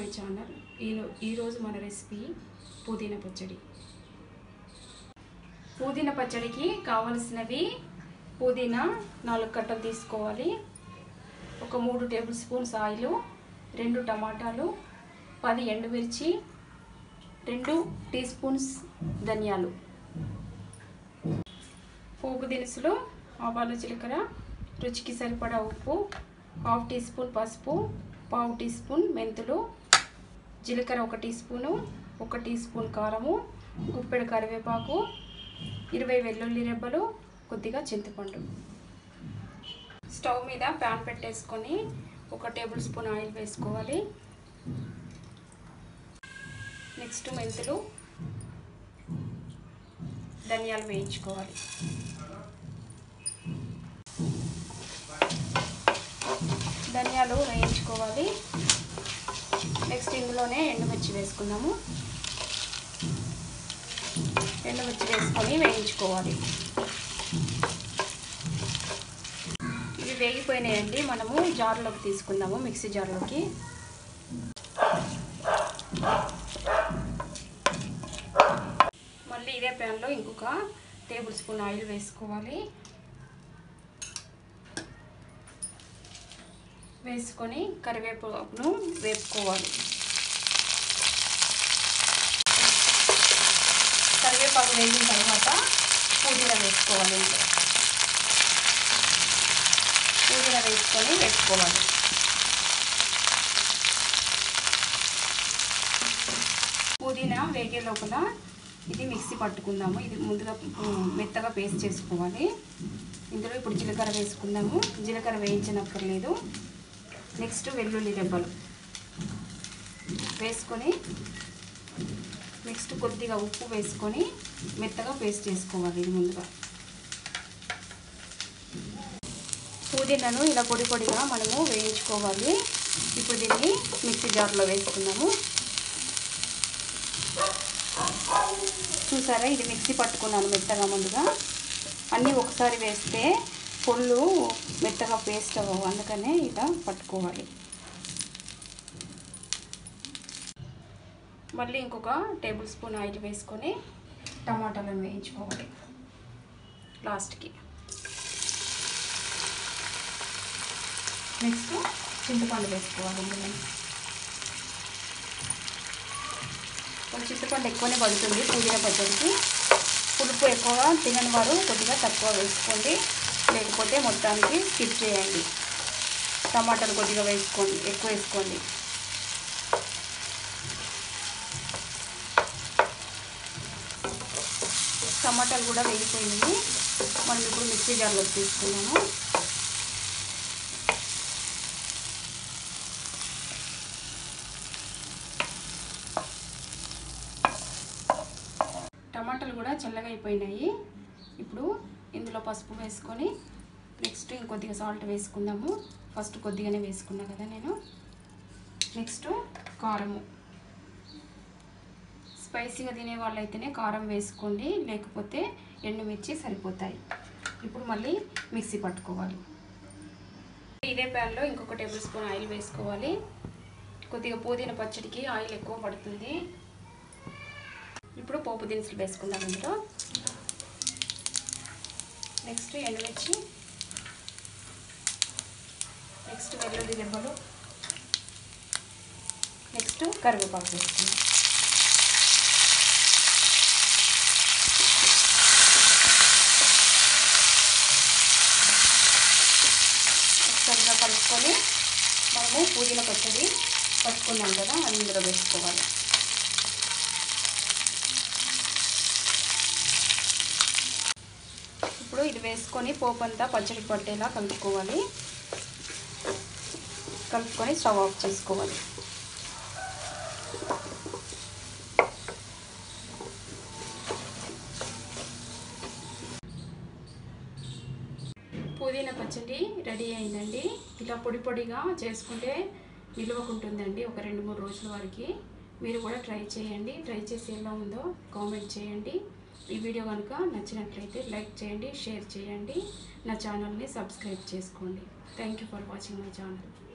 channel ఈరో ఈరోజు మన రెసిపీ పుదీనా పచ్చడి పుదీనా పచ్చడికి కావలసినవి పుదీనా నాలుగు కట్టలు తీసుకోవాలి ఒక మూడు టేబుల్ స్పూన్స్ ఆయిల్ రెండు టమాటాలు పది ఎండుమిర్చి రెండు టీ స్పూన్స్ ధనియాలు పోపు దినుసులు ఆవాలు జీలకర్ర రుచికి సరిపడా ఉప్పు హాఫ్ టీ స్పూన్ పసుపు పావు టీ స్పూన్ మెంతులు జీలకర్ర ఒక టీ స్పూను ఒక టీ స్పూన్ కారము గుప్పెడు కరివేపాకు ఇరవై వెల్లుల్లి రెబ్బలు కొద్దిగా చింతపండు స్టవ్ మీద ప్యాన్ పెట్టేసుకొని ఒక టేబుల్ స్పూన్ ఆయిల్ వేసుకోవాలి నెక్స్ట్ మెంతులు ధనియాలు వేయించుకోవాలి ధనియాలు వేయించుకోవాలి నెక్స్ట్ ఇందులోనే ఎండుమిర్చి వేసుకుందాము ఎండుమిర్చి వేసుకొని వేయించుకోవాలి ఇవి వేగిపోయినాయండి మనము జార్లోకి తీసుకుందాము మిక్సీ జార్లోకి మళ్ళీ ఇదే ప్యాన్లో ఇంకొక టేబుల్ స్పూన్ ఆయిల్ వేసుకోవాలి వేసుకొని కరివేపాకును వేపుకోవాలి కరివేపాకు వేగిన తర్వాత పుదీనా వేసుకోవాలి ఇందులో పుదీనా వేసుకొని వేసుకోవాలి పుదీనా వేగే లోపల ఇది మిక్సీ పట్టుకుందాము ఇది ముందుగా మెత్తగా పేస్ట్ చేసుకోవాలి ఇందులో ఇప్పుడు జీలకర్ర వేసుకుందాము జీలకర్ర వేయించనక్కర్లేదు నెక్స్ట్ వెల్లుల్లి రెబ్బలు వేసుకొని నెక్స్ట్ కొద్దిగా ఉప్పు వేసుకొని మెత్తగా పేస్ట్ చేసుకోవాలి ఇది ముందుగా పుదీనాను ఇలా పొడి పొడిగా మనము వేయించుకోవాలి ఇప్పుడు దీన్ని మిక్సీ జార్లో వేసుకుందాము చూసారా ఇది మిక్సీ పట్టుకున్నాను మెత్తగా ముందుగా అన్నీ ఒకసారి వేస్తే పొళ్ళు మెత్తగా పేస్ట్ అవ్వవు అందుకనే ఇలా పట్టుకోవాలి మళ్ళీ ఇంకొక టేబుల్ స్పూన్ ఆయిల్ వేసుకొని టమాటాలను వేయించుకోవాలి లాస్ట్కి నెక్స్ట్ చింతపండు వేసుకోవాలి ఇందులో కొంచెం చింతపండు ఎక్కువనే పడుతుంది పుదీనా పచ్చడికి పులుపు ఎక్కువగా తినని వారు కొద్దిగా తక్కువ వేసుకోండి లేకపోతే మొత్తానికి స్కిప్ చేయండి టమాటాలు కొద్దిగా వేసుకోండి ఎక్కువ వేసుకోండి టమాటాలు కూడా వేగిపోయినాయి మనం ఇప్పుడు మిక్సీ జార్లోకి తీసుకున్నాము టమాటాలు కూడా చల్లగా అయిపోయినాయి ఇప్పుడు ఇందులో పసుపు వేసుకొని నెక్స్ట్ ఇంకొద్దిగా సాల్ట్ వేసుకుందాము ఫస్ట్ కొద్దిగానే వేసుకున్నా కదా నేను నెక్స్ట్ కారము స్పైసీగా తినే వాళ్ళైతేనే కారం వేసుకోండి లేకపోతే ఎండుమిర్చి సరిపోతాయి ఇప్పుడు మళ్ళీ మిక్సీ పట్టుకోవాలి ఇదే ప్యాన్లో ఇంకొక టేబుల్ స్పూన్ ఆయిల్ వేసుకోవాలి కొద్దిగా పుదీనా పచ్చడికి ఆయిల్ ఎక్కువ పడుతుంది ఇప్పుడు పోపు దినుసులు వేసుకుందాం ఇందులో నెక్స్ట్ ఎండుమిర్చి నెక్స్ట్ వెల్లుల్లి దెబ్బలు నెక్స్ట్ కరివేపాకు వేసుకుందాం ఒకసారిగా కలుపుకొని మనము పుదీనా పచ్చడి పట్టుకున్నాం కదా అందులో వేసుకోవాలి ఇప్పుడు ఇది వేసుకొని పోపు అంతా పచ్చడి పట్టేలా కలుపుకోవాలి కలుపుకొని స్టవ్ ఆఫ్ చేసుకోవాలి పుదీనా పచ్చడి రెడీ అయిందండి ఇలా పొడి పొడిగా చేసుకుంటే నిల్వకుంటుందండి ఒక రెండు మూడు రోజుల వరకు మీరు కూడా ట్రై చేయండి ట్రై చేసి ఎలా ఉందో కామెంట్ చేయండి ఈ వీడియో కనుక నచ్చినట్లయితే లైక్ చేయండి షేర్ చేయండి నా ఛానల్ని సబ్స్క్రైబ్ చేసుకోండి thank you for watching my channel